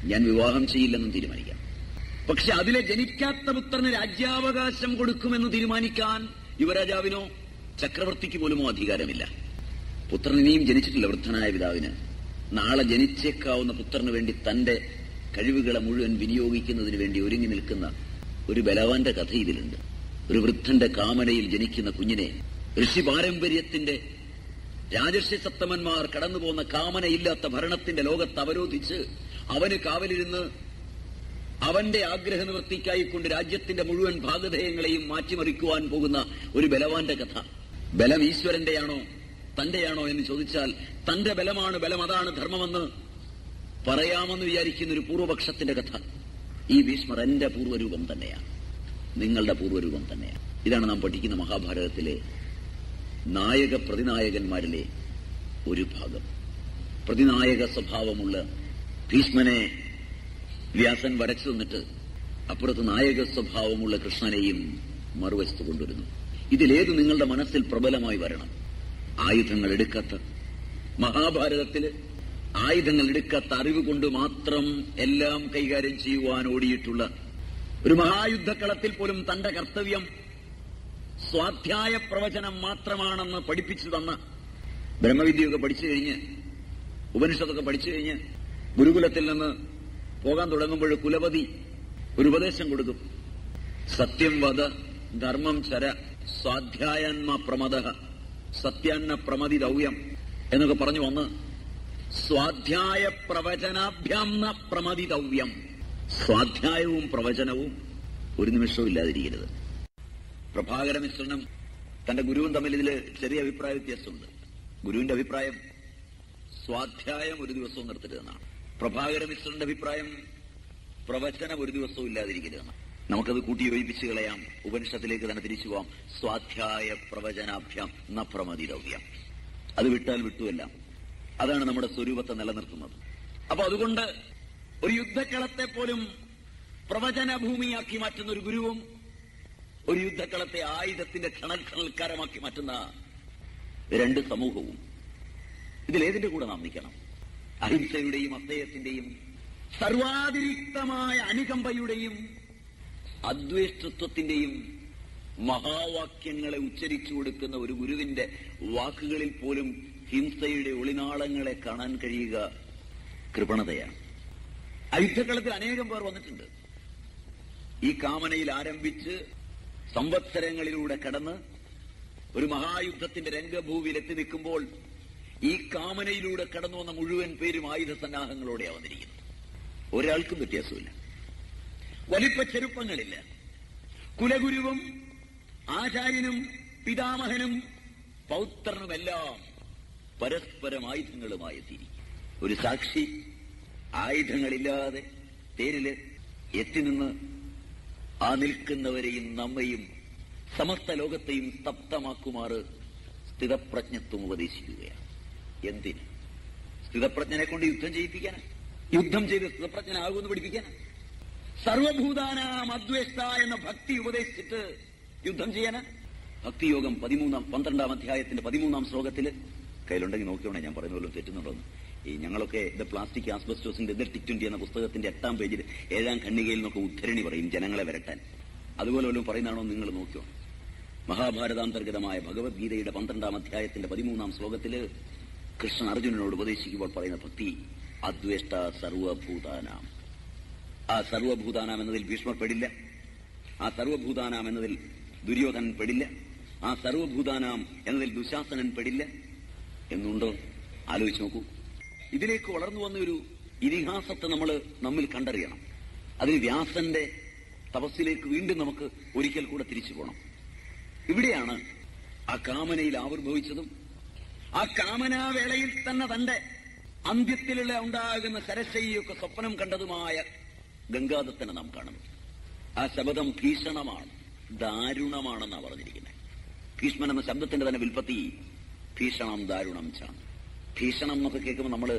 ഞാൻ വിവാഹം ചെയ്യില്ലെന്നും തീരുമാനിക്കാം പക്ഷെ അതിലെ ജനിക്കാത്ത പുത്രന് രാജ്യാവകാശം കൊടുക്കുമെന്ന് തീരുമാനിക്കാൻ യുവരാജാവിനോ ചക്രവർത്തിക്ക് പോലുമോ അധികാരമില്ല പുത്രൻ ഇനിയും ജനിച്ചിട്ടില്ല വൃദ്ധനായ പിതാവിന് നാളെ ജനിച്ചേക്കാവുന്ന പുത്രന് വേണ്ടി തന്റെ കഴിവുകളെ മുഴുവൻ വിനിയോഗിക്കുന്നതിന് വേണ്ടി ഒരുങ്ങി നിൽക്കുന്ന ഒരു ബലവാന്റെ കഥ ഇതിലുണ്ട് ഒരു വൃദ്ധന്റെ കാമനയിൽ ജനിക്കുന്ന കുഞ്ഞിനെ ഋഷി പാരമ്പര്യത്തിന്റെ രാജർഷി സത്തമന്മാർ കടന്നുപോകുന്ന കാമനയില്ലാത്ത ഭരണത്തിന്റെ ലോകത്ത് അവരോധിച്ച് അവന് കാവലിരുന്ന് അവന്റെ ആഗ്രഹ നിവൃത്തിക്കായിക്കൊണ്ട് രാജ്യത്തിന്റെ മുഴുവൻ ഭാഗധേയങ്ങളെയും മാറ്റിമറിക്കുവാൻ പോകുന്ന ഒരു ബലവാന്റെ കഥ ബലം ഈശ്വരന്റെയാണോ തന്റെയാണോ എന്ന് ചോദിച്ചാൽ തന്റെ ബലമാണ് ബലം അതാണ് ധർമ്മമെന്ന് പറയാമെന്ന് വിചാരിക്കുന്ന ഒരു പൂർവപക്ഷത്തിന്റെ കഥ ഈ ഭീഷ്മർ എന്റെ പൂർവ്വരൂപം തന്നെയാണ് നിങ്ങളുടെ പൂർവ്വരൂപം തന്നെയാണ് ഇതാണ് നാം പഠിക്കുന്ന മഹാഭാരതത്തിലെ നായക പ്രതിനായകന്മാരിലെ ഒരു ഭാഗം പ്രതിനായക സ്വഭാവമുള്ള ഭീഷ്മനെ വ്യാസൻ വരച്ചു തന്നിട്ട് അപ്പുറത്ത് നായക സ്വഭാവമുള്ള കൃഷ്ണനെയും മറുവശത്ത് കൊണ്ടുവരുന്നു ഇതിലേത് നിങ്ങളുടെ മനസ്സിൽ പ്രബലമായി വരണം ആയുധങ്ങൾ എടുക്കാത്ത മഹാഭാരതത്തില് ആയുധങ്ങൾ എടുക്കാത്ത അറിവ് കൊണ്ട് മാത്രം എല്ലാം കൈകാര്യം ചെയ്യുവാൻ ഓടിയിട്ടുള്ള ഒരു മഹായുദ്ധക്കളത്തിൽ പോലും തന്റെ കർത്തവ്യം സ്വാധ്യായ പ്രവചനം മാത്രമാണെന്ന് പഠിപ്പിച്ചു തന്ന ബ്രഹ്മവിദ്യയൊക്കെ പഠിച്ചു കഴിഞ്ഞ് ഉപനിഷത്തൊക്കെ പഠിച്ചു കഴിഞ്ഞ് ഗുരുകുലത്തിൽ നിന്ന് പോകാൻ തുടങ്ങുമ്പോൾ കുലപതി ഒരു ഉപദേശം കൊടുക്കും സത്യം വധ ധർമ്മം ചര സ്വാധ്യായന്മ പ്രമദ സത്യാന്ന പ്രമതി ദൗര്യം എന്നൊക്കെ പറഞ്ഞു വന്ന് സ്വാധ്യായ പ്രവചനാഭ്യാം ന പ്രമതിതവ്യം സ്വാധ്യായവും പ്രവചനവും ഒരു നിമിഷവും ഇല്ലാതിരിക്കരുത് പ്രഭാകര മിശ്രനും തന്റെ ഗുരുവും തമ്മിൽ ഇതിൽ ചെറിയ അഭിപ്രായ വ്യത്യാസമുണ്ട് ഗുരുവിന്റെ അഭിപ്രായം സ്വാധ്യായം ഒരു ദിവസവും നിർത്തരുതെന്നാണ് പ്രഭാകര മിശ്രന്റെ അഭിപ്രായം പ്രവചനം ഒരു ദിവസവും ഇല്ലാതിരിക്കരുതെന്നാണ് നമുക്കത് കൂട്ടി യോജിപ്പിച്ച് കളയാം ഉപനിഷത്തിലേക്ക് തന്നെ തിരിച്ചു പോവാം സ്വാധ്യായ പ്രവചനാഭ്യാം ന പ്രമതിരവ്യം അത് വിട്ടാൽ വിട്ടുവെല്ലാം അതാണ് നമ്മുടെ സ്വരൂപത്തെ നിലനിർത്തുന്നത് അപ്പൊ അതുകൊണ്ട് ഒരു യുദ്ധക്കളത്തെ പോലും പ്രവചനഭൂമിയാക്കി മാറ്റുന്ന ഒരു ഗുരുവും ഒരു യുദ്ധക്കളത്തെ ആയുധത്തിന്റെ ക്ഷണൽക്കരമാക്കി മാറ്റുന്ന രണ്ട് സമൂഹവും ഇതിലേതിന്റെ കൂടെ നാം നിൽക്കണം അഹിംസയുടെയും അസ്തേയത്തിന്റെയും സർവാതിരിക്തമായ അനുകമ്പയുടെയും അദ്വേഷ്ടത്വത്തിന്റെയും മഹാവാക്യങ്ങളെ ഉച്ചരിച്ചു കൊടുക്കുന്ന ഒരു ഗുരുവിന്റെ വാക്കുകളിൽ പോലും ഹിംസയുടെ ഒളിനാളങ്ങളെ കാണാൻ കഴിയുക കൃപണതയാണ് യുദ്ധക്കളത്തിൽ അനേകം പേർ വന്നിട്ടുണ്ട് ഈ കാമനയിൽ ആരംഭിച്ച് സംവത്സരങ്ങളിലൂടെ കടന്ന് ഒരു മഹായുദ്ധത്തിന്റെ രംഗഭൂവിൽ എത്തി നിൽക്കുമ്പോൾ ഈ കാമനയിലൂടെ കടന്നു വന്ന മുഴുവൻ പേരും ആയുധ സന്നാഹങ്ങളോടെയാണ് വന്നിരിക്കുന്നത് ഒരാൾക്കും വ്യത്യാസമില്ല വലിപ്പ ചെറുപ്പങ്ങളില്ല കുലഗുരുവും ആചാര്യനും പിതാമഹനും പൗത്രനുമെല്ലാം പരസ്പരം ആയുധങ്ങളുമായി എത്തിയിരിക്കും ഒരു സാക്ഷി ആയുധങ്ങളില്ലാതെ തേരില് എത്തിനിന്ന് ആ നിൽക്കുന്നവരെയും നമ്മയും സമസ്ത ലോകത്തെയും സ്തബ്ധമാക്കുമാറ് സ്ഥിതപ്രജ്ഞത്വം ഉപദേശിക്കുകയാണ് എന്തിന് സ്ഥിതപ്രജ്ഞനെ കൊണ്ട് യുദ്ധം ചെയ്യിപ്പിക്കാൻ യുദ്ധം ചെയ്ത് സ്ഥിതപ്രജ്ഞനാകുമെന്ന് പഠിപ്പിക്കാൻ സർവഭൂതാനാം അദ്വേഷ്ട എന്ന ഭക്തി ഉപദേശിച്ചിട്ട് യുദ്ധം ചെയ്യാന് ഭക്തിയോഗം പതിമൂന്നാം പന്ത്രണ്ടാം അധ്യായത്തിന്റെ പതിമൂന്നാം ശ്ലോകത്തില് കയ്യിലുണ്ടെങ്കിൽ നോക്കിയോണേ ഞാൻ പറയുന്ന പോലും തെറ്റുന്നുണ്ടോന്ന് ഈ ഞങ്ങളൊക്കെ ദ പ്ലാസ്റ്റിക് ആസ്ബസ്റ്റോസിന്റെ ദ ടിക്റ്റുണ്ടി എന്ന പുസ്തകത്തിന്റെ എട്ടാം പേജിൽ ഏഴാം ഖണ്ഡികയിൽ നിന്നൊക്കെ ഉദ്ധരണി പറയും ജനങ്ങളെ വരട്ടാൻ അതുപോലെ വല്ലതും പറയുന്നതാണോ നിങ്ങൾ നോക്കിയോ മഹാഭാരതാന്തർഗതമായ ഭഗവത്ഗീതയുടെ പന്ത്രണ്ടാം അധ്യായത്തിന്റെ പതിമൂന്നാം ശ്ലോകത്തില് കൃഷ്ണൻ അർജുനനോട് ഉപദേശിക്കുമ്പോൾ പറയുന്ന ഭക്തി അദ്വേഷ്ട സർവഭൂതാനാം ആ സർവഭൂതാനാം എന്നതിൽ ഭീഷ്മർ പെടില്ല ആ സർവഭൂതാനാം എന്നതിൽ ദുര്യോധനൻ പെടില്ല ആ സർവഭൂതാനാം എന്നതിൽ ദുശാസനൻ പെടില്ല എന്നുണ്ടോ ആലോചിച്ച് നോക്കൂ ഇതിലേക്ക് വളർന്നു വന്ന ഒരു ഇതിഹാസത്തെ നമ്മൾ നമ്മിൽ കണ്ടറിയണം അതിന് വ്യാസന്റെ തപസ്സിലേക്ക് വീണ്ടും നമുക്ക് ഒരിക്കൽ കൂടെ തിരിച്ചു പോകണം ഇവിടെയാണ് ആ കാമനയിൽ ആവിർഭവിച്ചതും ആ കാമനാവേളയിൽ തന്നെ തന്റെ അന്ത്യത്തിലുള്ള ഉണ്ടാകുന്ന സരശൈയൊക്കെ സ്വപ്നം കണ്ടതുമായ ഗംഗാദത്തനെ നാം കാണുന്നു ആ ശബ്ദം ഭീഷണമാണ് ദാരുണമാണെന്നാണ് പറഞ്ഞിരിക്കുന്നത് ഭീഷ്മൻ എന്ന ശബ്ദത്തിന്റെ തന്നെ വിൽപ്പത്തി ഭീഷണം ദാരുണം ചാണ് ഭീഷണം എന്നൊക്കെ കേൾക്കുമ്പോൾ നമ്മൾ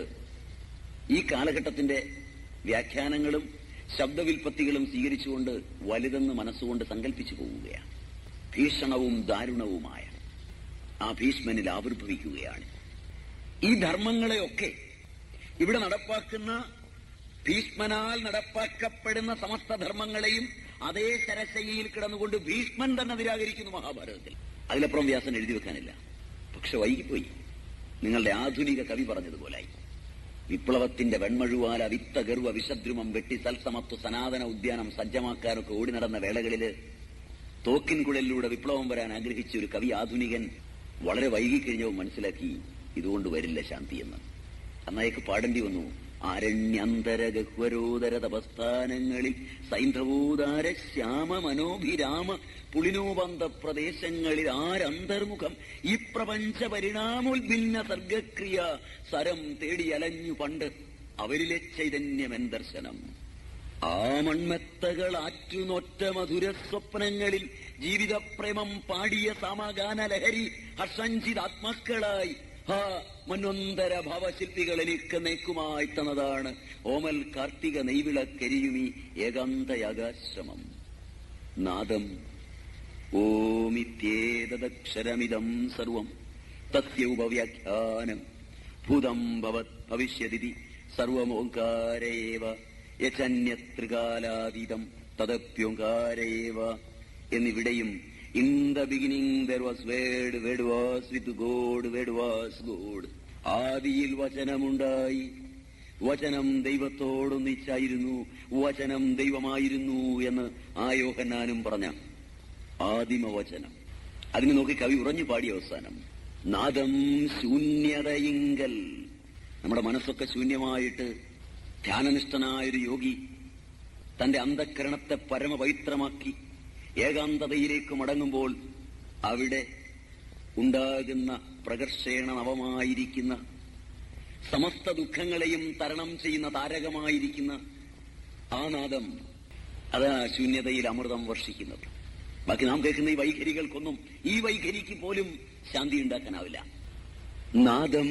ഈ കാലഘട്ടത്തിന്റെ വ്യാഖ്യാനങ്ങളും ശബ്ദവിൽപ്പത്തികളും സ്വീകരിച്ചുകൊണ്ട് വലുതെന്ന് മനസ്സുകൊണ്ട് സങ്കല്പിച്ചു പോവുകയാണ് ഭീഷണവും ദാരുണവുമായ ആ ഭീഷ്മനിൽ ആവിർഭവിക്കുകയാണ് ഈ ധർമ്മങ്ങളെയൊക്കെ ഇവിടെ നടപ്പാക്കുന്ന ഭീഷ്മനാൽ നടപ്പാക്കപ്പെടുന്ന സമസ്ത ധർമ്മങ്ങളെയും അതേ ശരശയിൽ കിടന്നുകൊണ്ട് ഭീഷ്മൻ തന്നെ നിരാകരിക്കുന്നു മഹാഭാരതത്തിൽ അതിലപ്പുറം വ്യാസൻ എഴുതി വെക്കാനില്ല പക്ഷെ വൈകിപ്പോയി നിങ്ങളുടെ ആധുനിക കവി പറഞ്ഞതുപോലായി വിപ്ലവത്തിന്റെ വെൺമഴുവാല വിത്ത ഗർവ വിഷദ്രുമം വെട്ടി സൽസമത്വ സനാതന ഉദ്യാനം സജ്ജമാക്കാനൊക്കെ ഓടി നടന്ന വേളകളില് തോക്കിൻകുഴലിലൂടെ വിപ്ലവം വരാൻ ആഗ്രഹിച്ച ഒരു കവി ആധുനികൻ വളരെ വൈകിക്കഴിഞ്ഞവും മനസ്സിലാക്കി ഇതുകൊണ്ട് വരില്ല ശാന്തി എന്ന് അന്നയക്ക് പാടേണ്ടി വന്നു ആരണ്യന്തര ഗഹ്വരോദര തപസ്ഥാനങ്ങളിൽ സൈന്ധവോദാര ശ്യാമ മനോഭിരാമ പുളിനോപന്ത പ്രദേശങ്ങളിൽ ആരന്തർമുഖം ഈ പ്രപഞ്ച പരിണാമോത്ഭിന്ന സർഗക്രിയ സരം തേടി അലഞ്ഞു പണ്ട് അവരിലെ ചൈതന്യമെൻ ദർശനം ആ മൺമെത്തകൾ ആറ്റുനൊറ്റ മധുര സ്വപ്നങ്ങളിൽ ജീവിതപ്രേമം പാടിയ സമഗാന ലഹരി ഹർഷഞ്ചിതാത്മാക്കളായി ഹാ മന്വന്തര ഭാവശില്പികൾ എനിക്ക് നേക്കുമായി തന്നതാണ് ഓമൽ കാർത്തിക നെയ്വിളക്കരിയുമി ഏകാന്തയാകാശ്രമം നാദം ഓമിത്യേതദക്ഷരമിതം സർവം തസ്യ ഉപവ്യാഖ്യാനം ഭൂതം ഭവത് ഭവിഷ്യതി സർവമോങ്കാരേവ യചന്യത്രികാലാതീതം തദപ്യോങ്കാരേവ എന്നിവിടെയും in the beginning there was word word was with God word was God ആദിയിൽ വചനമുണ്ടായി വചനം ദൈവത്തോടൊന്നിച്ചായിരുന്നു വചനം ദൈവമായിരുന്നു എന്ന് ആ യോഹന്നാനും പറഞ്ഞ ആദിമവചനം അതിന് നോക്കി കവി ഉറഞ്ഞു പാടിയ അവസാനം നാദം ശൂന്യതയിങ്കൽ നമ്മുടെ മനസ്സൊക്കെ ശൂന്യമായിട്ട് ധ്യാനനിഷ്ഠനായൊരു യോഗി തന്റെ അന്ധക്കരണത്തെ പരമപവിത്രമാക്കി ഏകാന്തതയിലേക്ക് മടങ്ങുമ്പോൾ അവിടെ ഉണ്ടാകുന്ന പ്രകർഷേണ നവമായിരിക്കുന്ന സമസ്ത ദുഃഖങ്ങളെയും തരണം ചെയ്യുന്ന താരകമായിരിക്കുന്ന ആ നാദം അതാ ശൂന്യതയിൽ അമൃതം വർഷിക്കുന്നത് ബാക്കി നാം കേൾക്കുന്ന ഈ വൈഖരികൾക്കൊന്നും ഈ വൈഖരിക്ക് പോലും ശാന്തി ഉണ്ടാക്കാനാവില്ല നാദം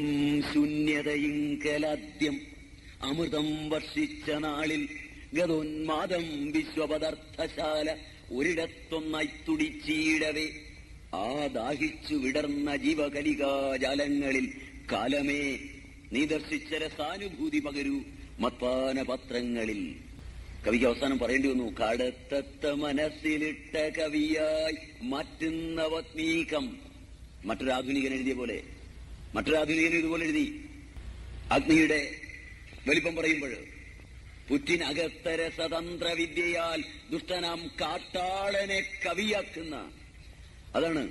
ശൂന്യതയിങ്കലാദ്യം അമൃതം വർഷിച്ച നാളിൽ ഗതോന്മാദം വിശ്വപദാർത്ഥശാല ഒരിടത്തൊന്നായി തുടിച്ചീടവേ ആ ദാഹിച്ചു വിടർന്ന ജീവകലികാജാലങ്ങളിൽ കാലമേ നീ ദർശിച്ച രസാനുഭൂതി പകരൂ മത്പാന പത്രങ്ങളിൽ കവിക്ക് അവസാനം പറയേണ്ടി വന്നു കടത്തത്ത മനസ്സിലിട്ട കവിയായി മാറ്റുന്ന വത്മീകം മറ്റൊരു ആധുനികൻ എഴുതിയ പോലെ മറ്റൊരു ആധുനികൻ ഇതുപോലെ എഴുതി അഗ്നിയുടെ വലിപ്പം പറയുമ്പോൾ പുറ്റിനകത്തര സ്വതന്ത്ര വിദ്യയാൽ ദുഷ്ടനാം കാട്ടാളനെ കവിയാക്കുന്ന അതാണ്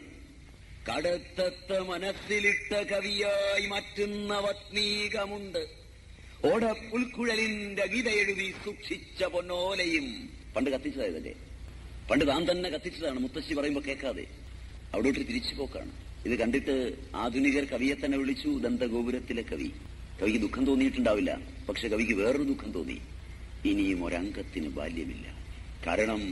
കടത്തത്ത മനസ്സിലിട്ട കവിയായി മാറ്റുന്ന വത്മീകമുണ്ട് ഓടപ്പുൽക്കുഴലിന്റെ ഗീത എഴുതി സൂക്ഷിച്ച പൊന്നോലയും പണ്ട് കത്തിച്ചതായതല്ലേ പണ്ട് താൻ തന്നെ കത്തിച്ചതാണ് മുത്തശ്ശി പറയുമ്പോ കേൾക്കാതെ അവിടോട്ട് തിരിച്ചു പോക്കാണ് ഇത് കണ്ടിട്ട് ആധുനികർ കവിയെ തന്നെ വിളിച്ചു ദന്തഗോപുരത്തിലെ കവി കവിക്ക് ദുഃഖം തോന്നിയിട്ടുണ്ടാവില്ല പക്ഷെ കവിക്ക് വേറൊരു ദുഃഖം തോന്നി ഇനിയും ഒരംഗത്തിന് ബാല്യമില്ല കാരണം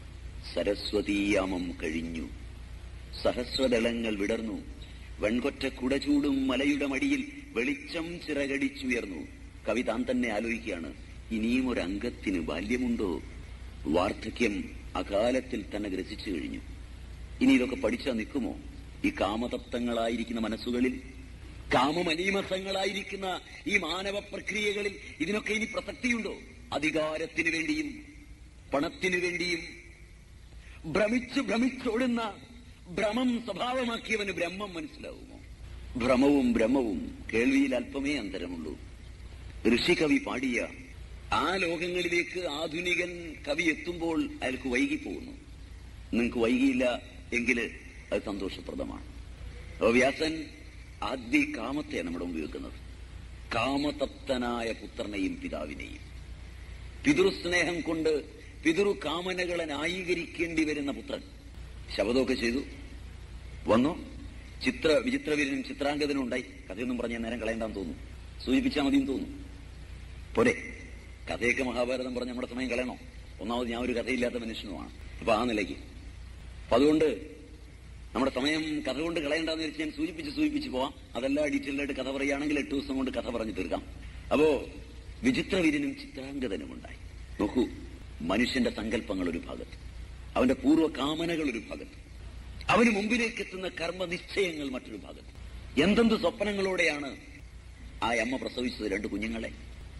സരസ്വതീയാമം കഴിഞ്ഞു സഹസ്രദളങ്ങൾ വിടർന്നു വെൺകൊറ്റ കുടചൂടും മലയുടെ മടിയിൽ വെളിച്ചം ചിറകടിച്ചുയർന്നു കവി താൻ തന്നെ ആലോചിക്കുകയാണ് ഇനിയും ഒരു അംഗത്തിന് ബാല്യമുണ്ടോ വാർദ്ധക്യം അകാലത്തിൽ തന്നെ ഗ്രസിച്ചു കഴിഞ്ഞു ഇനി ഇതൊക്കെ പഠിച്ചാൽ നിൽക്കുമോ ഈ കാമതപ്തങ്ങളായിരിക്കുന്ന മനസ്സുകളിൽ കാമമനീമസങ്ങളായിരിക്കുന്ന ഈ മാനവ പ്രക്രിയകളിൽ ഇതിനൊക്കെ ഇനി പ്രസക്തിയുണ്ടോ അധികാരത്തിനു വേണ്ടിയും പണത്തിനു വേണ്ടിയും ഭ്രമിച്ച് ഭ്രമിച്ചോടുന്ന ഭ്രമം സ്വഭാവമാക്കിയവന് ബ്രഹ്മം മനസ്സിലാവുമോ ഭ്രമവും ബ്രഹ്മവും കേൾവിയിൽ അല്പമേ അന്തരമുള്ളൂ ഋഷികവി പാടിയ ആ ലോകങ്ങളിലേക്ക് ആധുനികൻ കവി എത്തുമ്പോൾ അയാൾക്ക് വൈകിപ്പോകുന്നു നിങ്ങൾക്ക് വൈകിയില്ല എങ്കിൽ അത് സന്തോഷപ്രദമാണ് അപ്പൊ വ്യാസൻ ആദ്യ കാമത്തെയാണ് നമ്മുടെ മുമ്പിൽ വെക്കുന്നത് കാമതപ്തനായ പുത്രനെയും പിതാവിനെയും പിതൃസ്നേഹം കൊണ്ട് പിതൃ കാമനകളെ ന്യായീകരിക്കേണ്ടി വരുന്ന പുത്രൻ ശബദമൊക്കെ ചെയ്തു വന്നു ചിത്ര വിചിത്രവീരനും ചിത്രാംഗതനും ഉണ്ടായി കഥയൊന്നും പറഞ്ഞ നേരം കളയണ്ടാന്ന് തോന്നുന്നു സൂചിപ്പിച്ചാൽ മതിയും തോന്നുന്നു പോരെ കഥയൊക്കെ മഹാഭാരതം പറഞ്ഞ് നമ്മുടെ സമയം കളയണോ ഒന്നാമത് ഞാൻ ഒരു കഥയില്ലാത്ത മനുഷ്യനുമാണ് അപ്പൊ ആ നിലയ്ക്ക് അപ്പൊ അതുകൊണ്ട് നമ്മുടെ സമയം കഥ കൊണ്ട് കളയണ്ടെന്ന് വെച്ച് ഞാൻ സൂചിപ്പിച്ച് സൂചിപ്പിച്ച് പോവാം അതല്ല ഡീറ്റെയിൽ ആയിട്ട് കഥ പറയുകയാണെങ്കിൽ എട്ട് ദിവസം കൊണ്ട് കഥ പറഞ്ഞു തീർക്കാം അപ്പോ വിചിത്രവീരനും ചിത്രാംഗതനും ഉണ്ടായി നോക്കൂ മനുഷ്യന്റെ സങ്കല്പങ്ങൾ ഒരു ഭാഗത്ത് അവന്റെ പൂർവ്വ കാമനകൾ ഒരു ഭാഗത്ത് അവന് മുമ്പിലേക്ക് എത്തുന്ന കർമ്മനിശ്ചയങ്ങൾ മറ്റൊരു ഭാഗത്ത് എന്തെന്ത് സ്വപ്നങ്ങളോടെയാണ് ആ അമ്മ പ്രസവിച്ചത് രണ്ട് കുഞ്ഞുങ്ങളെ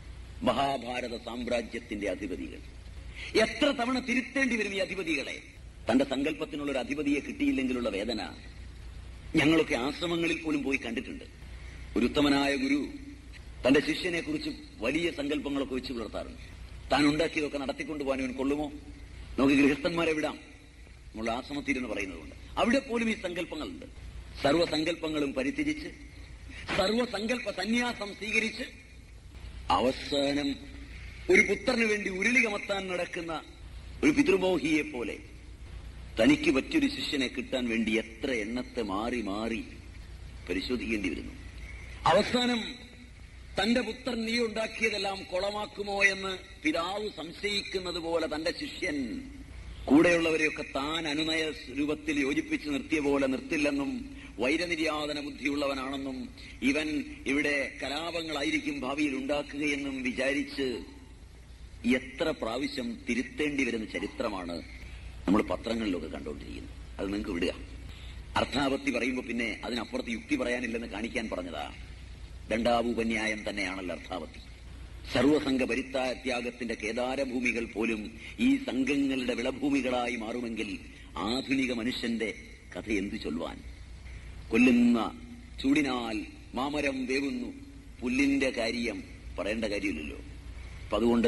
മഹാഭാരത സാമ്രാജ്യത്തിന്റെ അധിപതികൾ എത്ര തവണ തിരുത്തേണ്ടി വരും ഈ അധിപതികളെ തന്റെ സങ്കല്പത്തിനുള്ള ഒരു അധിപതിയെ കിട്ടിയില്ലെങ്കിലുള്ള വേദന ഞങ്ങളൊക്കെ ആശ്രമങ്ങളിൽ പോലും പോയി കണ്ടിട്ടുണ്ട് ഒരു ഉത്തമനായ ഗുരു തന്റെ ശിഷ്യനെ കുറിച്ച് വലിയ സങ്കല്പങ്ങളൊക്കെ വെച്ച് പുലർത്താറുണ്ട് താൻ ഉണ്ടാക്കിയതൊക്കെ നടത്തിക്കൊണ്ടുപോകാൻ ഇവൻ കൊള്ളുമോ നമുക്ക് ഗൃഹസ്ഥന്മാരെ വിടാം നമ്മൾ ആശ്രമത്തിരുന്ന് പറയുന്നതുകൊണ്ട് അവിടെ പോലും ഈ സങ്കല്പങ്ങളുണ്ട് സർവ്വസങ്കല്പങ്ങളും പരിത്യജിച്ച് സർവസങ്കല്പ സന്യാസം സ്വീകരിച്ച് അവസാനം ഒരു പുത്രന് വേണ്ടി ഉരുളി കമത്താൻ നടക്കുന്ന ഒരു പിതൃമോഹിയെ പോലെ തനിക്ക് പറ്റിയൊരു ശിഷ്യനെ കിട്ടാൻ വേണ്ടി എത്ര എണ്ണത്തെ മാറി മാറി പരിശോധിക്കേണ്ടി വരുന്നു അവസാനം തന്റെ പുത്രൻ നീ ഉണ്ടാക്കിയതെല്ലാം കൊളമാക്കുമോ എന്ന് പിതാവ് സംശയിക്കുന്നത് പോലെ തന്റെ ശിഷ്യൻ കൂടെയുള്ളവരെയൊക്കെ താൻ അനുനയ രൂപത്തിൽ യോജിപ്പിച്ച് നിർത്തിയ പോലെ നിർത്തില്ലെന്നും വൈരനിര്യാതന ബുദ്ധിയുള്ളവനാണെന്നും ഇവൻ ഇവിടെ കലാപങ്ങളായിരിക്കും ഭാവിയിൽ ഉണ്ടാക്കുകയെന്നും വിചാരിച്ച് എത്ര പ്രാവശ്യം തിരുത്തേണ്ടി വരുന്ന ചരിത്രമാണ് നമ്മൾ പത്രങ്ങളിലൊക്കെ കണ്ടുകൊണ്ടിരിക്കുന്നത് അത് നിങ്ങൾക്ക് വിടുക അർത്ഥാപത്തി പറയുമ്പോൾ പിന്നെ അതിനപ്പുറത്ത് യുക്തി പറയാനില്ലെന്ന് കാണിക്കാൻ പറഞ്ഞതാ ദണ്ഡാവുപന്യായം തന്നെയാണല്ലോ അർത്ഥാപത്തി സർവസംഘ പരിത്യാഗത്തിന്റെ കേദാരഭൂമികൾ പോലും ഈ സംഘങ്ങളുടെ വിളഭൂമികളായി മാറുമെങ്കിൽ ആധുനിക മനുഷ്യന്റെ കഥ എന്തു ചൊല്ലുവാൻ കൊല്ലുന്ന ചൂടിനാൽ മാമരം വേവുന്നു പുല്ലിന്റെ കാര്യം പറയേണ്ട കാര്യമില്ലല്ലോ അപ്പൊ അതുകൊണ്ട്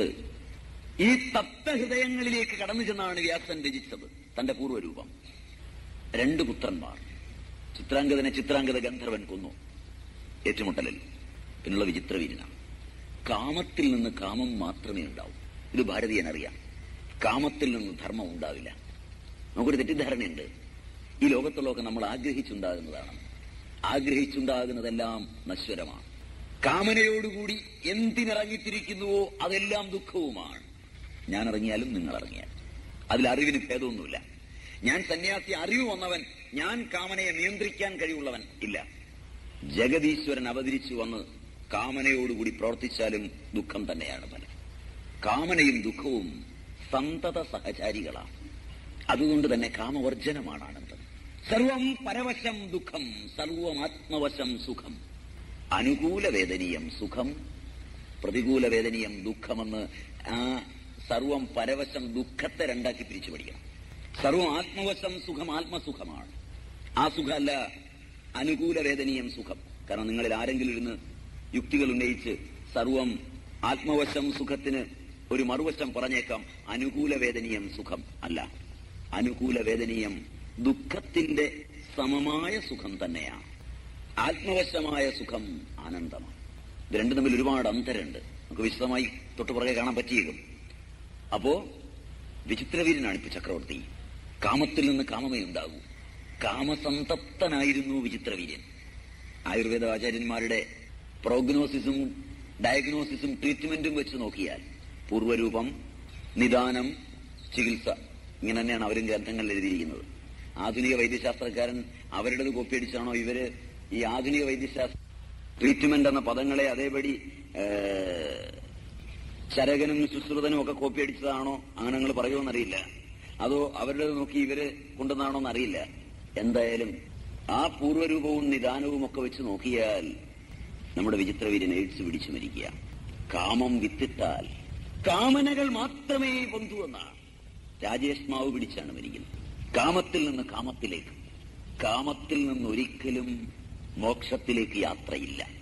ഈ തത്വഹൃദയങ്ങളിലേക്ക് കടന്നു ചെന്നാണ് വ്യാസൻ രചിച്ചത് തന്റെ പൂർവ്വരൂപം രണ്ട് പുത്രന്മാർ ചിത്രാംഗതനെ ചിത്രാംഗത ഗന്ധർവൻ കൊന്നു ഏറ്റുമുട്ടലിൽ പിന്നുള്ള വിചിത്രവീരനാണ് കാമത്തിൽ നിന്ന് കാമം മാത്രമേ ഉണ്ടാവൂ ഇത് ഭാരതീയൻ അറിയാം കാമത്തിൽ നിന്ന് ധർമ്മം ഉണ്ടാവില്ല നമുക്കൊരു തെറ്റിദ്ധാരണയുണ്ട് ഈ ലോകത്തുള്ളതൊക്കെ നമ്മൾ ആഗ്രഹിച്ചുണ്ടാകുന്നതാണ് ആഗ്രഹിച്ചുണ്ടാകുന്നതെല്ലാം നശ്വരമാണ് കാമനയോടുകൂടി എന്തിനിറങ്ങിത്തിരിക്കുന്നുവോ അതെല്ലാം ദുഃഖവുമാണ് ഞാൻ ഇറങ്ങിയാലും നിങ്ങൾ ഇറങ്ങിയാലും അതിൽ അറിവിന് ഭേദമൊന്നുമില്ല ഞാൻ സന്യാസി അറിവ് വന്നവൻ ഞാൻ കാമനയെ നിയന്ത്രിക്കാൻ കഴിവുള്ളവൻ ഇല്ല ജഗതീശ്വരൻ അവതരിച്ചു വന്ന് കാമനയോടുകൂടി പ്രവർത്തിച്ചാലും ദുഃഖം തന്നെയാണ് ഫലം കാമനയും ദുഃഖവും സന്തത സഹചാരികളാണ് അതുകൊണ്ട് തന്നെ കാമവർജനമാണ് ആനന്ദം സർവം പരവശം ദുഃഖം സർവം ആത്മവശം സുഖം അനുകൂല വേദനീയം സുഖം പ്രതികൂല വേദനീയം ദുഃഖമെന്ന് ആ സർവം പരവശം ദുഃഖത്തെ രണ്ടാക്കി പിരിച്ചു പഠിക്കണം സർവം ആത്മവശം സുഖം ആത്മസുഖമാണ് ആ സുഖമല്ല അനുകൂല വേദനീയം സുഖം കാരണം നിങ്ങളിൽ ആരെങ്കിലും ഇരുന്ന് യുക്തികൾ ഉന്നയിച്ച് സർവം ആത്മവശം സുഖത്തിന് ഒരു മറുവശം പറഞ്ഞേക്കാം അനുകൂല വേദനീയം സുഖം അല്ല അനുകൂല വേദനീയം ദുഃഖത്തിന്റെ സമമായ സുഖം തന്നെയാണ് ആത്മവശമായ സുഖം ആനന്ദമാണ് ഇത് രണ്ടും തമ്മിൽ ഒരുപാട് അന്തരമുണ്ട് നമുക്ക് വിശദമായി തൊട്ടു പുറകെ കാണാൻ പറ്റിയേക്കും അപ്പോ വിചിത്രവീരനാണ് ഇപ്പൊ ചക്രവർത്തി കാമത്തിൽ നിന്ന് കാമമേ ഉണ്ടാകൂ കാമസന്തപ്തനായിരുന്നു വിചിത്രവീര്യൻ ആയുർവേദ ആചാര്യന്മാരുടെ പ്രോഗ്നോസിസും ഡയഗ്നോസിസും ട്രീറ്റ്മെന്റും വെച്ച് നോക്കിയാൽ പൂർവ്വരൂപം നിദാനം ചികിത്സ ഇങ്ങനെ തന്നെയാണ് അവരും ഗ്രന്ഥങ്ങളിൽ എഴുതിയിരിക്കുന്നത് ആധുനിക വൈദ്യശാസ്ത്രക്കാരൻ അവരുടേത് കോപ്പിയടിച്ചാണോ ഇവര് ഈ ആധുനിക വൈദ്യശാസ്ത്ര ട്രീറ്റ്മെന്റ് എന്ന പദങ്ങളെ അതേപടി ഏഹ്, ചരകനും സുശ്രുതനും ഒക്കെ കോപ്പിയടിച്ചതാണോ അങ്ങനെ നിങ്ങൾ പറയുമെന്നറിയില്ല അതോ അവരുടെ നോക്കി ഇവര് കൊണ്ടുവന്നാണോ എന്നറിയില്ല എന്തായാലും ആ പൂർവ്വരൂപവും നിദാനവും ഒക്കെ വെച്ച് നോക്കിയാൽ നമ്മുടെ വിചിത്രവീരൻ എയ്ഡ്സ് പിടിച്ചു മരിക്കുക കാമം വിത്തിട്ടാൽ കാമനകൾ മാത്രമേ ബന്ധു എന്നാണ് രാജേഷ് മാവ് പിടിച്ചാണ് മരിക്കുന്നത് കാമത്തിൽ നിന്ന് കാമത്തിലേക്ക് കാമത്തിൽ നിന്ന് ഒരിക്കലും മോക്ഷത്തിലേക്ക് യാത്രയില്ല